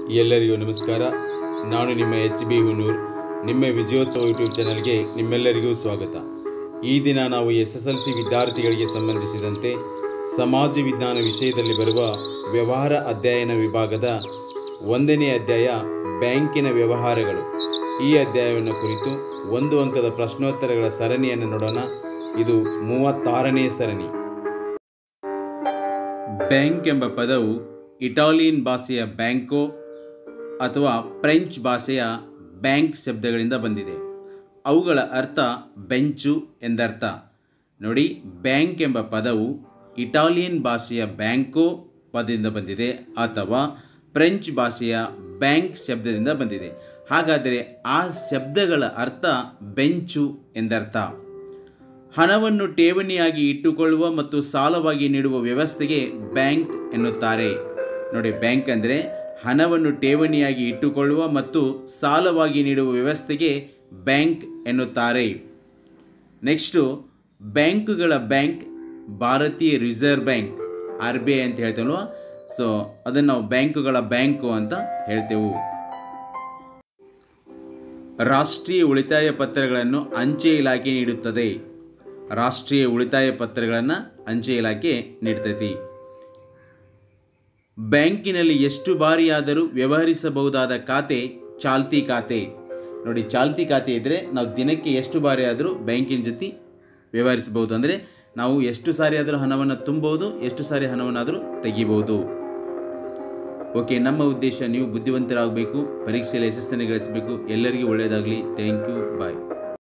ಎಲ್ಲರಿಗೂ ನಮಸ್ಕಾರ ನಾನು ನಿಮ್ಮ ಎಚ್ ಬಿ ಹುನೂರ್ ನಿಮ್ಮ ವಿಜಯೋತ್ಸವ ಯೂಟ್ಯೂಬ್ ಚಾನಲ್ಗೆ ನಿಮ್ಮೆಲ್ಲರಿಗೂ ಸ್ವಾಗತ ಈ ದಿನ ನಾವು ಎಸ್ ಎಸ್ ಎಲ್ ಸಿ ವಿದ್ಯಾರ್ಥಿಗಳಿಗೆ ಸಂಬಂಧಿಸಿದಂತೆ ಸಮಾಜ ವಿಜ್ಞಾನ ವಿಷಯದಲ್ಲಿ ಬರುವ ವ್ಯವಹಾರ ಅಧ್ಯಯನ ವಿಭಾಗದ ಒಂದನೇ ಅಧ್ಯಾಯ ಬ್ಯಾಂಕಿನ ವ್ಯವಹಾರಗಳು ಈ ಅಧ್ಯಾಯವನ್ನು ಕುರಿತು ಒಂದು ಅಂಕದ ಪ್ರಶ್ನೋತ್ತರಗಳ ಸರಣಿಯನ್ನು ನೋಡೋಣ ಇದು ಮೂವತ್ತಾರನೇ ಸರಣಿ ಬ್ಯಾಂಕ್ ಎಂಬ ಪದವು ಇಟಾಲಿಯನ್ ಭಾಷೆಯ ಬ್ಯಾಂಕೋ ಅಥವಾ ಫ್ರೆಂಚ್ ಭಾಷೆಯ ಬ್ಯಾಂಕ್ ಶಬ್ದಗಳಿಂದ ಬಂದಿದೆ ಅವುಗಳ ಅರ್ಥ ಬೆಂಚು ಎಂದರ್ಥ ನೋಡಿ ಬ್ಯಾಂಕ್ ಎಂಬ ಪದವು ಇಟಾಲಿಯನ್ ಭಾಷೆಯ ಬ್ಯಾಂಕೋ ಪದದಿಂದ ಬಂದಿದೆ ಅಥವಾ ಫ್ರೆಂಚ್ ಭಾಷೆಯ ಬ್ಯಾಂಕ್ ಶಬ್ದದಿಂದ ಬಂದಿದೆ ಹಾಗಾದರೆ ಆ ಶಬ್ದಗಳ ಅರ್ಥ ಬೆಂಚು ಎಂದರ್ಥ ಹಣವನ್ನು ಠೇವಣಿಯಾಗಿ ಇಟ್ಟುಕೊಳ್ಳುವ ಮತ್ತು ಸಾಲವಾಗಿ ನೀಡುವ ವ್ಯವಸ್ಥೆಗೆ ಬ್ಯಾಂಕ್ ಎನ್ನುತ್ತಾರೆ ನೋಡಿ ಬ್ಯಾಂಕ್ ಅಂದರೆ ಹಣವನ್ನು ಠೇವಣಿಯಾಗಿ ಇಟ್ಟುಕೊಳ್ಳುವ ಮತ್ತು ಸಾಲವಾಗಿ ನೀಡುವ ವ್ಯವಸ್ಥೆಗೆ ಬ್ಯಾಂಕ್ ಎನ್ನುತ್ತಾರೆ ನೆಕ್ಸ್ಟು ಬ್ಯಾಂಕುಗಳ ಬ್ಯಾಂಕ್ ಭಾರತೀಯ reserve bank R B I ಅಂತ ಹೇಳ್ತೇವಲ್ವ ಸೊ ಅದನ್ನು ನಾವು ಬ್ಯಾಂಕುಗಳ ಬ್ಯಾಂಕು ಅಂತ ಹೇಳ್ತೇವೆ ರಾಷ್ಟ್ರೀಯ ಉಳಿತಾಯ ಪತ್ರಗಳನ್ನು ಅಂಚೆ ಇಲಾಖೆ ನೀಡುತ್ತದೆ ರಾಷ್ಟ್ರೀಯ ಉಳಿತಾಯ ಪತ್ರಗಳನ್ನು ಅಂಚೆ ಇಲಾಖೆ ನೀಡ್ತೈತಿ ಬ್ಯಾಂಕಿನಲ್ಲಿ ಎಷ್ಟು ಬಾರಿಯಾದರೂ ವ್ಯವಹರಿಸಬಹುದಾದ ಖಾತೆ ಚಾಲ್ತಿ ಖಾತೆ ನೋಡಿ ಚಾಲ್ತಿ ಖಾತೆ ಇದ್ದರೆ ನಾವು ದಿನಕ್ಕೆ ಎಷ್ಟು ಬಾರಿ ಆದರೂ ಬ್ಯಾಂಕಿನ ಜೊತೆ ವ್ಯವಹರಿಸಬಹುದು ಅಂದರೆ ನಾವು ಎಷ್ಟು ಸಾರಿ ಆದರೂ ಹಣವನ್ನು ತುಂಬಬಹುದು ಎಷ್ಟು ಸಾರಿ ಹಣವನ್ನಾದರೂ ತೆಗಿಬಹುದು ಓಕೆ ನಮ್ಮ ಉದ್ದೇಶ ನೀವು ಬುದ್ಧಿವಂತರಾಗಬೇಕು ಪರೀಕ್ಷೆಯಲ್ಲಿ ಯಶಸ್ಸನ್ನು ಗಳಿಸಬೇಕು ಎಲ್ಲರಿಗೂ ಒಳ್ಳೆಯದಾಗಲಿ ಥ್ಯಾಂಕ್ ಯು ಬಾಯ್